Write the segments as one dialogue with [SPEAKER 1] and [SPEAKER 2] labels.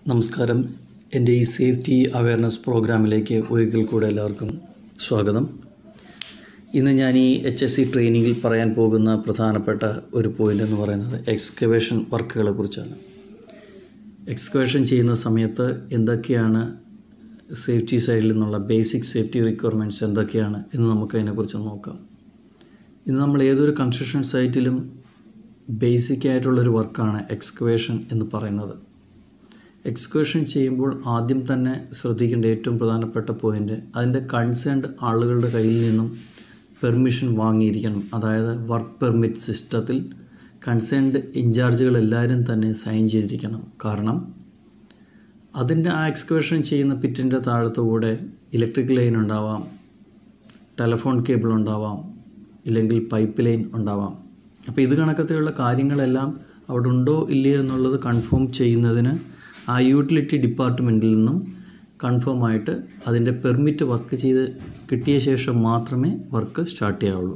[SPEAKER 1] നമസ്കാരം എൻ്റെ ഈ സേഫ്റ്റി അവയർനെസ് പ്രോഗ്രാമിലേക്ക് ഒരിക്കൽ കൂടെ എല്ലാവർക്കും സ്വാഗതം ഇന്ന് ഞാൻ ഈ എച്ച് എസ് സി ട്രെയിനിങ്ങിൽ പറയാൻ പോകുന്ന പ്രധാനപ്പെട്ട ഒരു പോയിൻ്റ് എന്ന് പറയുന്നത് എക്സ്കവേഷൻ വർക്കുകളെ കുറിച്ചാണ് എക്സ്കവേഷൻ ചെയ്യുന്ന സമയത്ത് എന്തൊക്കെയാണ് സേഫ്റ്റി സൈഡിൽ നിന്നുള്ള ബേസിക് സേഫ്റ്റി റിക്വയർമെൻറ്റ്സ് എന്തൊക്കെയാണ് എന്ന് നമുക്ക് അതിനെക്കുറിച്ച് നോക്കാം ഇന്ന് നമ്മൾ ഏതൊരു കൺസ്ട്രക്ഷൻ സൈറ്റിലും ബേസിക് ആയിട്ടുള്ളൊരു വർക്കാണ് എക്സ്കവേഷൻ എന്ന് പറയുന്നത് എക്സ്കവേഷൻ ചെയ്യുമ്പോൾ ആദ്യം തന്നെ ശ്രദ്ധിക്കേണ്ട ഏറ്റവും പ്രധാനപ്പെട്ട പോയിൻ്റ് അതിൻ്റെ കൺസേൺഡ് ആളുകളുടെ കയ്യിൽ നിന്നും പെർമിഷൻ വാങ്ങിയിരിക്കണം അതായത് വർക്ക് പെർമിറ്റ് സിസ്റ്റത്തിൽ കൺസേൺഡ് ഇൻചാർജുകൾ എല്ലാവരും തന്നെ സൈൻ ചെയ്തിരിക്കണം കാരണം അതിൻ്റെ ആ എക്സ്കവേഷൻ ചെയ്യുന്ന പിറ്റിൻ്റെ താഴത്തുകൂടെ ഇലക്ട്രിക് ലൈൻ ഉണ്ടാവാം ടെലഫോൺ കേബിൾ ഉണ്ടാവാം ഇല്ലെങ്കിൽ പൈപ്പ് ലൈൻ ഉണ്ടാവാം അപ്പോൾ ഇത് കണക്കത്തെയുള്ള കാര്യങ്ങളെല്ലാം അവിടെ ഉണ്ടോ ഇല്ലയോ എന്നുള്ളത് കൺഫേം ചെയ്യുന്നതിന് ആ യൂട്ടിലിറ്റി ഡിപ്പാർട്ട്മെൻറ്റിൽ നിന്നും കൺഫേം ആയിട്ട് അതിൻ്റെ പെർമിറ്റ് വർക്ക് ചെയ്ത് കിട്ടിയ ശേഷം മാത്രമേ വർക്ക് സ്റ്റാർട്ട് ചെയ്യാവുള്ളൂ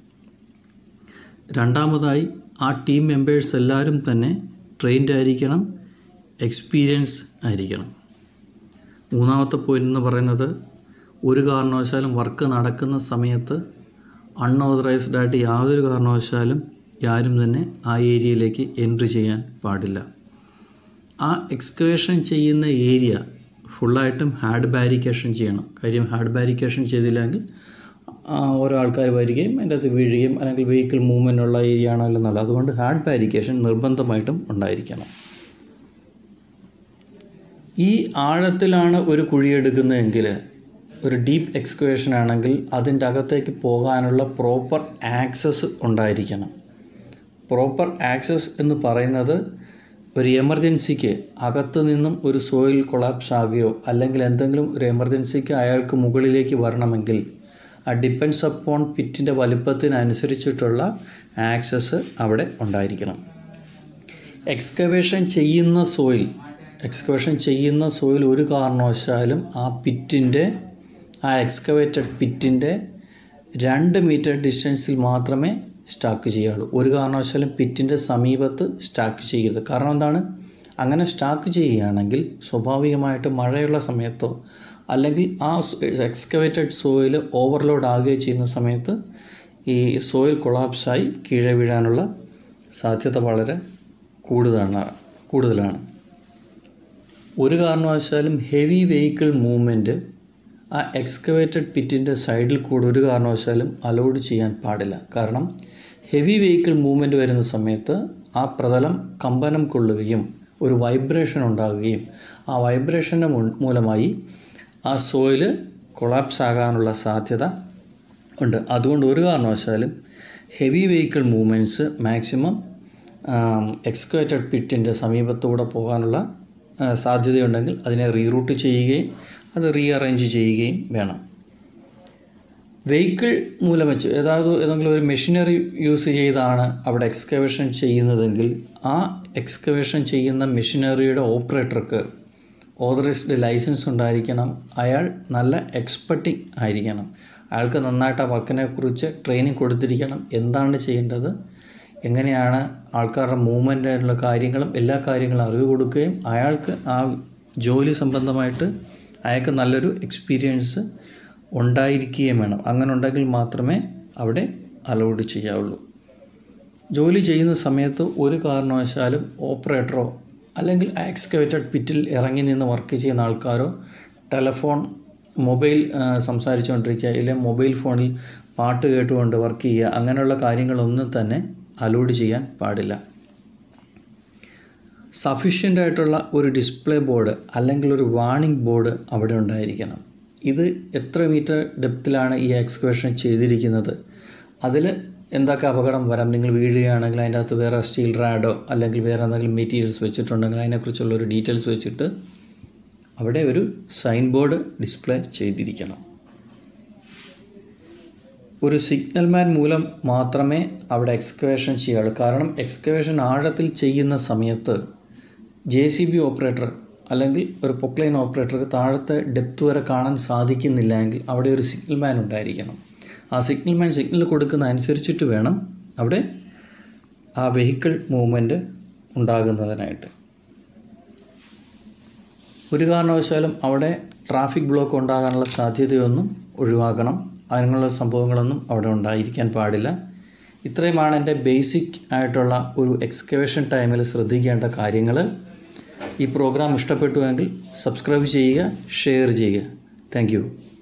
[SPEAKER 1] രണ്ടാമതായി ആ ടീം മെമ്പേഴ്സ് എല്ലാവരും തന്നെ ട്രെയിൻഡ് ആയിരിക്കണം എക്സ്പീരിയൻസ് ആയിരിക്കണം മൂന്നാമത്തെ പോയിന്റ് എന്ന് പറയുന്നത് ഒരു കാരണവശാലും വർക്ക് നടക്കുന്ന സമയത്ത് അൺഓതറൈസ്ഡ് ആയിട്ട് യാതൊരു കാരണവശാലും ആരും തന്നെ ആ ഏരിയയിലേക്ക് എൻട്രി ചെയ്യാൻ പാടില്ല ആ എക്സ്കവേഷൻ ചെയ്യുന്ന ഏരിയ ഫുള്ളായിട്ടും ഹാഡ് ബാരിക്കേഷൻ ചെയ്യണം കാര്യം ഹാഡ് ബാരിക്കേഷൻ ചെയ്തില്ലെങ്കിൽ ആ, ഓരോ ആൾക്കാർ വരികയും അതിൻ്റെ അകത്ത് വീഴുകയും അല്ലെങ്കിൽ വെഹിക്കിൾ മൂവ്മെൻ്റ് ഉള്ള ഏരിയ ആണോ അല്ലെന്നല്ല അതുകൊണ്ട് ഹാഡ് ബാരിക്കേഷൻ നിർബന്ധമായിട്ടും ഉണ്ടായിരിക്കണം ഈ ആഴത്തിലാണ് ഒരു കുഴിയെടുക്കുന്നതെങ്കിൽ ഒരു ഡീപ്പ് എക്സ്കവേഷൻ ആണെങ്കിൽ അതിൻ്റെ അകത്തേക്ക് പോകാനുള്ള പ്രോപ്പർ ആക്സസ് ഉണ്ടായിരിക്കണം പ്രോപ്പർ ആക്സസ് എന്ന് പറയുന്നത് ഒരു എമർജൻസിക്ക് അകത്ത് നിന്നും ഒരു സോയിൽ കൊളാപ്സ് ആകുകയോ അല്ലെങ്കിൽ എന്തെങ്കിലും ഒരു എമർജൻസിക്ക് അയാൾക്ക് മുകളിലേക്ക് വരണമെങ്കിൽ ആ ഡിപ്പെൻസ് അപ്പോൺ പിറ്റിൻ്റെ വലുപ്പത്തിനനുസരിച്ചിട്ടുള്ള ആക്സസ് അവിടെ ഉണ്ടായിരിക്കണം എക്സ്കവേഷൻ ചെയ്യുന്ന സോയിൽ എക്സ്കവേഷൻ ചെയ്യുന്ന സോയിൽ ഒരു കാരണവശാലും ആ പിറ്റിൻ്റെ ആ എക്സ്കവേറ്റഡ് പിറ്റിൻ്റെ രണ്ട് മീറ്റർ ഡിസ്റ്റൻസിൽ മാത്രമേ സ്റ്റാക്ക് ചെയ്യാവുള്ളൂ ഒരു കാരണവശാലും പിറ്റിൻ്റെ സമീപത്ത് സ്റ്റാക്ക് ചെയ്യരുത് കാരണം എന്താണ് അങ്ങനെ സ്റ്റാക്ക് ചെയ്യുകയാണെങ്കിൽ സ്വാഭാവികമായിട്ട് മഴയുള്ള സമയത്തോ അല്ലെങ്കിൽ ആ എക്സ്കവേറ്റഡ് സോയിൽ ഓവർലോഡ് ആകുകയോ ചെയ്യുന്ന സമയത്ത് ഈ സോയിൽ കൊളാപ്സായി കീഴെ വീഴാനുള്ള സാധ്യത വളരെ കൂടുതലാണ് കൂടുതലാണ് ഒരു കാരണവശാലും ഹെവി വെഹിക്കിൾ മൂവ്മെൻറ്റ് ആ എക്സ്കവേറ്റഡ് പിറ്റിൻ്റെ സൈഡിൽ കൂടെ ഒരു കാരണവശാലും അലോഡ് ചെയ്യാൻ പാടില്ല കാരണം ഹെവി വെഹിക്കിൾ മൂവ്മെൻറ്റ് വരുന്ന സമയത്ത് ആ പ്രതലം കമ്പനം കൊള്ളുകയും ഒരു വൈബ്രേഷൻ ഉണ്ടാകുകയും ആ വൈബ്രേഷൻ്റെ മൂലമായി ആ സോയിൽ കൊളാപ്സ് ആകാനുള്ള സാധ്യത ഉണ്ട് അതുകൊണ്ട് ഒരു കാരണവശാലും heavy vehicle movements maximum excavated പിറ്റിൻ്റെ സമീപത്തൂടെ പോകാനുള്ള ആ, സാധ്യതയുണ്ടെങ്കിൽ അതിനെ റീറൂട്ട് ചെയ്യുകയും അത് റീഅറേഞ്ച് ചെയ്യുകയും വേണം വെഹിക്കിൾ മൂലം വെച്ച് ഏതായത് ഏതെങ്കിലും ഒരു മെഷീനറി യൂസ് ചെയ്താണ് അവിടെ എക്സ്കവേഷൻ ചെയ്യുന്നതെങ്കിൽ ആ എക്സ്കവേഷൻ ചെയ്യുന്ന മെഷീനറിയുടെ ഓപ്പറേറ്റർക്ക് ഓതറൈസ്ഡ് ലൈസൻസ് ഉണ്ടായിരിക്കണം അയാൾ നല്ല എക്സ്പെർട്ടിങ് ആയിരിക്കണം അയാൾക്ക് നന്നായിട്ട് ആ വർക്കിനെ കുറിച്ച് ട്രെയിനിങ് കൊടുത്തിരിക്കണം എന്താണ് ചെയ്യേണ്ടത് എങ്ങനെയാണ് ആൾക്കാരുടെ മൂവ്മെൻറ്റിനുള്ള കാര്യങ്ങളും എല്ലാ കാര്യങ്ങളും അറിവ് കൊടുക്കുകയും അയാൾക്ക് ആ ജോലി സംബന്ധമായിട്ട് അയാൾക്ക് നല്ലൊരു എക്സ്പീരിയൻസ് ഉണ്ടായിരിക്കുകയും വേണം അങ്ങനെ ഉണ്ടെങ്കിൽ മാത്രമേ അവിടെ അലൗഡ് ചെയ്യാവുള്ളൂ ജോലി ചെയ്യുന്ന സമയത്ത് ഒരു കാരണവശാലും ഓപ്പറേറ്ററോ അല്ലെങ്കിൽ എക്സ്കവേറ്റഡ് പിറ്റിൽ ഇറങ്ങി നിന്ന് വർക്ക് ചെയ്യുന്ന ആൾക്കാരോ ടെലഫോൺ മൊബൈൽ ആ, സംസാരിച്ചുകൊണ്ടിരിക്കുക അല്ലെങ്കിൽ മൊബൈൽ ഫോണിൽ പാട്ട് കേട്ടുകൊണ്ട് വർക്ക് ചെയ്യുക അങ്ങനെയുള്ള കാര്യങ്ങളൊന്നും തന്നെ അലോഡ് ചെയ്യാൻ പാടില്ല സഫീഷ്യൻ്റ് ആയിട്ടുള്ള ഒരു ഡിസ്പ്ലേ ബോർഡ് അല്ലെങ്കിൽ ഒരു വാണിംഗ് ബോർഡ് അവിടെ ഉണ്ടായിരിക്കണം ഇത് എത്ര മീറ്റർ ഡെപ്തിലാണ് ഈ എക്സ്കവേഷൻ ചെയ്തിരിക്കുന്നത് അതിൽ എന്തൊക്കെ അപകടം വരാം നിങ്ങൾ വീഴുകയാണെങ്കിൽ അതിൻ്റെ അകത്ത് വേറെ സ്റ്റീൽ റാഡോ അല്ലെങ്കിൽ വേറെ എന്തെങ്കിലും മെറ്റീരിയൽസ് വെച്ചിട്ടുണ്ടെങ്കിൽ അതിനെക്കുറിച്ചുള്ള ഒരു ഡീറ്റെയിൽസ് വെച്ചിട്ട് അവിടെ ഒരു സൈൻ ബോർഡ് ഡിസ്പ്ലേ ചെയ്തിരിക്കണം ഒരു സിഗ്നൽമാൻ മൂലം മാത്രമേ അവിടെ എക്സ്കവേഷൻ ചെയ്യാവുള്ളൂ കാരണം എക്സ്കവേഷൻ ആഴത്തിൽ ചെയ്യുന്ന സമയത്ത് ജെ സി ബി ഓപ്പറേറ്റർ അല്ലെങ്കിൽ ഒരു പൊക്ലൈൻ ഓപ്പറേറ്റർക്ക് താഴത്തെ ഡെപ്ത് വരെ കാണാൻ സാധിക്കുന്നില്ല എങ്കിൽ അവിടെ ഒരു സിഗ്നൽമാൻ ഉണ്ടായിരിക്കണം ആ സിഗ്നൽമാൻ സിഗ്നൽ കൊടുക്കുന്ന അനുസരിച്ചിട്ട് വേണം അവിടെ ആ വെഹിക്കിൾ മൂവ്മെൻറ്റ് ഉണ്ടാകുന്നതിനായിട്ട് ഒരു കാരണവശാലും അവിടെ ട്രാഫിക് ബ്ലോക്ക് ഉണ്ടാകാനുള്ള സാധ്യതയൊന്നും ഒഴിവാക്കണം അതിനുള്ള സംഭവങ്ങളൊന്നും അവിടെ ഉണ്ടായിരിക്കാൻ പാടില്ല ഇത്രയുമാണ് എൻ്റെ ബേസിക് ആയിട്ടുള്ള ഒരു എക്സ്കവേഷൻ ടൈമിൽ ശ്രദ്ധിക്കേണ്ട കാര്യങ്ങൾ ഈ പ്രോഗ്രാം ഇഷ്ടപ്പെട്ടുവെങ്കിൽ സബ്സ്ക്രൈബ് ചെയ്യുക ഷെയർ ചെയ്യുക താങ്ക്